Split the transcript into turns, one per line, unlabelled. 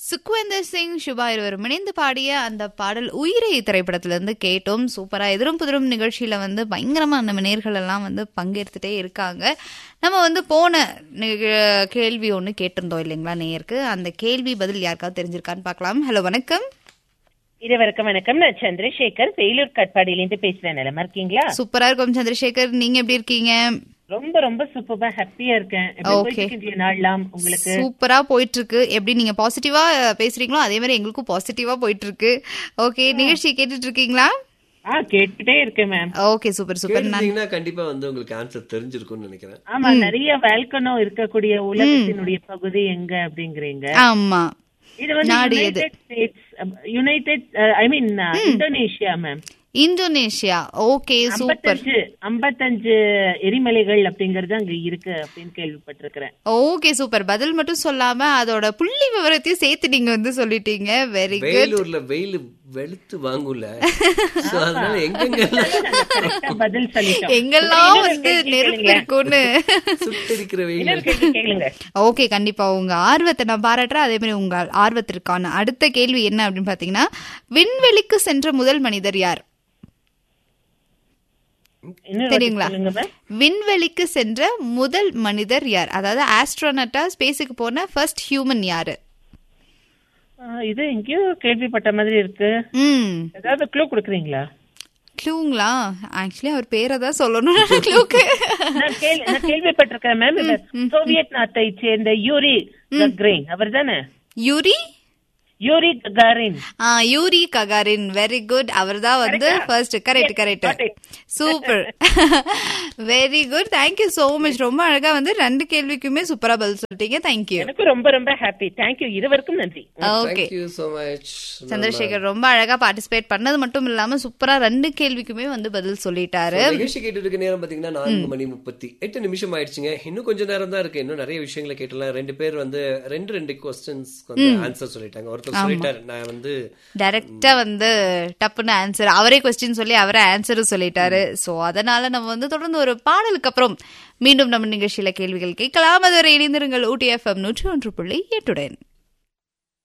சுக்வேந்தர் சிங் சுபா இருவரும் இணைந்து பாடிய அந்த பாடல் உயிரை திரைப்படத்திலிருந்து கேட்டோம் சூப்பரா எதிரும் புதிரும் நிகழ்ச்சியில வந்து பயங்கரமா நம்ம நேர்கள் எல்லாம் வந்து பங்கேற்றுட்டே இருக்காங்க நம்ம வந்து போன நிக- கேள்வி ஒன்று கேட்டிருந்தோம் இல்லைங்களா நேயருக்கு அந்த கேள்வி பதில் யாருக்காவது தெரிஞ்சிருக்கான்னு பார்க்கலாம் ஹலோ வணக்கம்
இருவருக்கும் வணக்கம் நான் சந்திரசேகர் வேலூர் கட்பாடியிலிருந்து பேசுறேன் நிலமா இருக்கீங்களா
சூப்பரா இருக்கும் சந்திரசேகர் நீங்க எப்படி இருக்கீங்க
ரொம்ப ரொம்ப சூப்பரா ஹாப்பியா இருக்கேன் எப்படி
Okay.
போயிட்டு இருக்கு இன்றைய நாள்லாம் உங்களுக்கு
சூப்பரா போயிட்டு இருக்கு எப்படி நீங்க பாசிட்டிவா பேசுறீங்களோ அதே மாதிரி எங்களுக்கும் பாசிட்டிவா போயிட்டு இருக்கு ஓகே நிகழ்ச்சி கேட்டுட்டு இருக்கீங்களா
ஆ கேட்டுட்டே இருக்கேன் மேம்
ஓகே சூப்பர் சூப்பர் நான்
கேட்டிருந்தீங்கன்னா கண்டிப்பா வந்து உங்களுக்கு ஆன்சர் தெரிஞ்சிருக்கும்னு நினைக்கிறேன்
ஆமா நிறைய வேல்கனோ இருக்கக்கூடிய உலகத்தினுடைய பகுதி எங்க அப்படிங்கறீங்க
ஆமா
இது வந்து
நாடு எது?
United States United I mean Indonesia ma'am
Indonesia okay super
ஐம்பத்தஞ்சு ஐம்பத்தஞ்சு எரிமலைகள் அப்படிங்கறது அங்க இருக்கு அப்படின்னு கேள்விப்பட்டிருக்கிறேன்
ஓகே சூப்பர் பதில் மட்டும் சொல்லாம அதோட புள்ளி விவரத்தையும் சேர்த்து நீங்க வந்து சொல்லிட்டீங்க வெரி குட்
வேலூர்ல வெயில் வெளுத்து வாங்குல So, அதனால எங்கெங்கெல்லாம்
கரெக்டா பதில் சொல்லிட்டோம்
எங்கெல்லாம்
இன்னொரு
வந்து
கேள்வி
நெருப்பு
கேளுங்களேன்.
இருக்கும்னு
சுட்டடிக்கிற வெயில்
இன்னொரு கேள்வி கேளுங்க
ஓகே கண்டிப்பா உங்க ஆர்வத்தை நான் பாராட்டுறேன் அதே மாதிரி உங்க ஆர்வத்திற்கான அடுத்த கேள்வி என்ன அப்படின்னு பாத்தீங்கன்னா விண்வெளிக்கு சென்ற முதல் மனிதர் யார்
இன்னொரு வாட்டி
தெரியுங்களா
சொல்லுங்க மேம்
விண்வெளிக்கு சென்ற முதல் மனிதர் யார் அதாவது ஆஸ்ட்ரோனட்டா ஸ்பேஸுக்கு போன ஃபர்ஸ்ட் ஹியூமன் யாரு
ஆ, இது எங்கேயோ கேள்விப்பட்ட மாதிரி இருக்கு
ம்
ஏதாவது க்ளூ கொடுக்குறீங்களா
க்ளூங்களா ஆக்சுவலி அவர் பேரை தான் சொல்லணும் க்ளூக்கு
நான் கேள்வி நான் கேள்விப்பட்டிருக்கேன் மேம் இந்த சோவியத் நாட்டை சேர்ந்த யூரி கக்ரின் அவர் தானே
Yuri
Yuri Gagarin
ah Yuri Gagarin very good அவர் தான் வந்து first correct correct
got it.
Super very good thank you so much ரொம்ப அழகா வந்து ரெண்டு கேள்விக்குமே சூப்பரா பதில் சொல்லிட்டீங்க தேங்க்யூ
எனக்கு ரொம்ப ரொம்ப ஹாப்பி தேங்க்யூ இருவருக்கும் நன்றி
okay
thank you so much
Chandrasekhar ரொம்ப அழகா பார்ட்டிசிபேட் பண்ணது மட்டும் இல்லாம சூப்பரா ரெண்டு கேள்விக்குமே வந்து பதில் சொல்லிட்டாரு
நிகழ்ச்சி கேட்டு இருக்க நேரம் பாத்தீங்கன்னா நான்கு மணி முப்பத்தி எட்டு நிமிஷம் ஆயிடுச்சுங்க இன்னும் கொஞ்ச நேரம் தான் இருக்கு இன்னும் நிறைய விஷயங்களை கேட்டலாம் ரெண்டு பேர் வந்து ரெண்டு ரெண்டு கொஸ்டின்ஸ் வந்து ஆன்சர் சொல்லிட்டாங்க ஒருத்தர் சொல்லிட்டாரு நான் வந்து
டைரக்டா வந்து டப்புன்னு ஆன்சர் அவரே கொஸ்டின் சொல்லி அவரே ஆன்சரும் சொல்லிட்டாரு சோ அதனால நம்ம வந்து தொடர்ந்து ஒரு பாடலுக்கு அப்புறம் மீண்டும் நம்ம நிகழ்ச்சியில கேள்விகள் கேட்கலாம் அதுவரை இணைந்திருங்கள் ஊட்டி எஃப்எம் நூற்றி ஒன்று புள்ளி எட்டுடன்